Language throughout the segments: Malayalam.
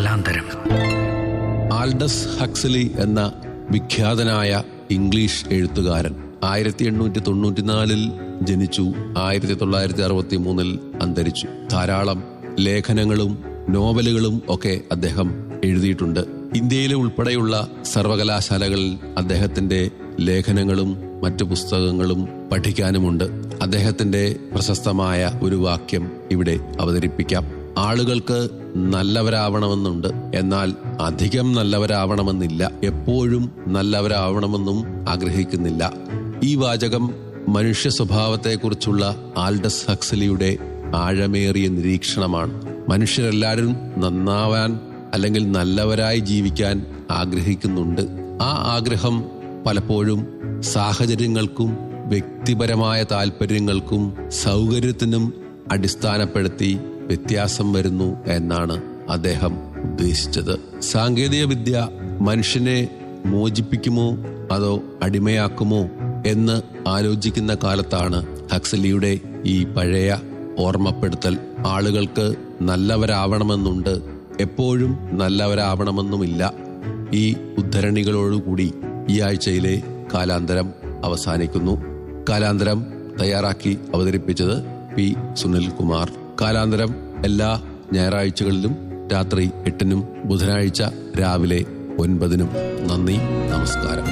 കാലാന്തരം ആൽഡസ് ഹക്സലി എന്ന വിഖ്യാതനായ ഇംഗ്ലീഷ് എഴുത്തുകാരൻ ആയിരത്തി എണ്ണൂറ്റി തൊണ്ണൂറ്റിനാലിൽ ജനിച്ചു ആയിരത്തി തൊള്ളായിരത്തി അറുപത്തി മൂന്നിൽ അന്തരിച്ചു ധാരാളം ലേഖനങ്ങളും നോവലുകളും ഒക്കെ അദ്ദേഹം എഴുതിയിട്ടുണ്ട് ഇന്ത്യയിലെ ഉൾപ്പെടെയുള്ള സർവകലാശാലകളിൽ അദ്ദേഹത്തിന്റെ ലേഖനങ്ങളും മറ്റു പുസ്തകങ്ങളും പഠിക്കാനുമുണ്ട് അദ്ദേഹത്തിന്റെ പ്രശസ്തമായ ഒരു വാക്യം ഇവിടെ അവതരിപ്പിക്കാം ആളുകൾക്ക് നല്ലവരാവണമെന്നുണ്ട് എന്നാൽ അധികം നല്ലവരാവണമെന്നില്ല എപ്പോഴും നല്ലവരാവണമെന്നും ആഗ്രഹിക്കുന്നില്ല ഈ വാചകം മനുഷ്യ സ്വഭാവത്തെക്കുറിച്ചുള്ള ആൽഡസ് ഹക്സലിയുടെ ആഴമേറിയ നിരീക്ഷണമാണ് മനുഷ്യരെല്ലാവരും നന്നാവാൻ അല്ലെങ്കിൽ നല്ലവരായി ജീവിക്കാൻ ആഗ്രഹിക്കുന്നുണ്ട് ആ ആഗ്രഹം പലപ്പോഴും സാഹചര്യങ്ങൾക്കും വ്യക്തിപരമായ താല്പര്യങ്ങൾക്കും സൗകര്യത്തിനും അടിസ്ഥാനപ്പെടുത്തി വ്യത്യാസം വരുന്നു എന്നാണ് അദ്ദേഹം ഉദ്ദേശിച്ചത് സാങ്കേതിക വിദ്യ മനുഷ്യനെ മോചിപ്പിക്കുമോ അതോ അടിമയാക്കുമോ എന്ന് ആലോചിക്കുന്ന കാലത്താണ് ഹക്സലിയുടെ ഈ പഴയ ഓർമ്മപ്പെടുത്തൽ ആളുകൾക്ക് നല്ലവരാവണമെന്നുണ്ട് എപ്പോഴും നല്ലവരാവണമെന്നുമില്ല ഈ ഉദ്ധരണികളോടുകൂടി ഈ ആഴ്ചയിലെ കാലാന്തരം അവസാനിക്കുന്നു കാലാന്തരം തയ്യാറാക്കി അവതരിപ്പിച്ചത് പി സുനിൽ കുമാർ കാലാന്തരം എല്ലാ ഞായറാഴ്ചകളിലും രാത്രി എട്ടിനും ബുധനാഴ്ച രാവിലെ ഒൻപതിനും നന്ദി നമസ്കാരം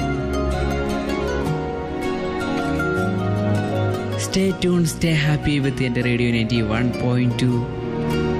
stay tune stay happy with എന്റെ radio ninety one point to